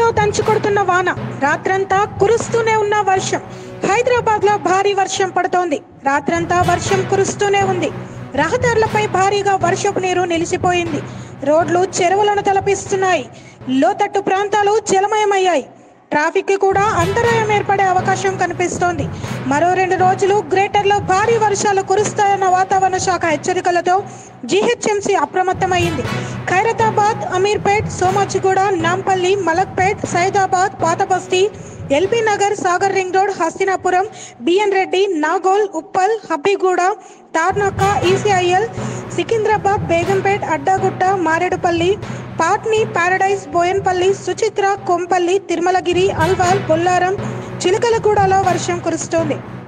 సిటీలో దంచి కొడుతున్న వాన రాత్రంతా కురుస్తూనే ఉన్న వర్షం హైదరాబాద్ లో భారీ వర్షం పడుతోంది రాత్రంతా వర్షం కురుస్తూనే ఉంది రహదారులపై భారీగా వర్షపు నీరు నిలిచిపోయింది రోడ్లు చెరువులను తలపిస్తున్నాయి లోతట్టు ప్రాంతాలు జలమయమయ్యాయి ట్రాఫిక్ కి కూడా అంతరాయం ఏర్పడే అవకాశం కనిపిస్తోంది మరో రెండు రోజులు గ్రేటర్లో భారీ వర్షాలు కురుస్తాయన్న వాతావరణ శాఖ హెచ్చరికలతో జీహెచ్ఎంసీ అప్రమత్తమైంది Khairatabad Ameerpet Somajiguda Nampally Malakpet Saidabad Pathabasti LB Nagar Sagar ring road Hastinapuram BN Reddy Nagole Uppal Habsiguda Tarnaka ECIL Secunderabad Begumpet Addagutta Marredpally Patny Paradise Bowenpally Suchitra Kompally Tirumalagiri Alwal Bolarum చిలకలగూడలో వర్షం కురుస్తోంది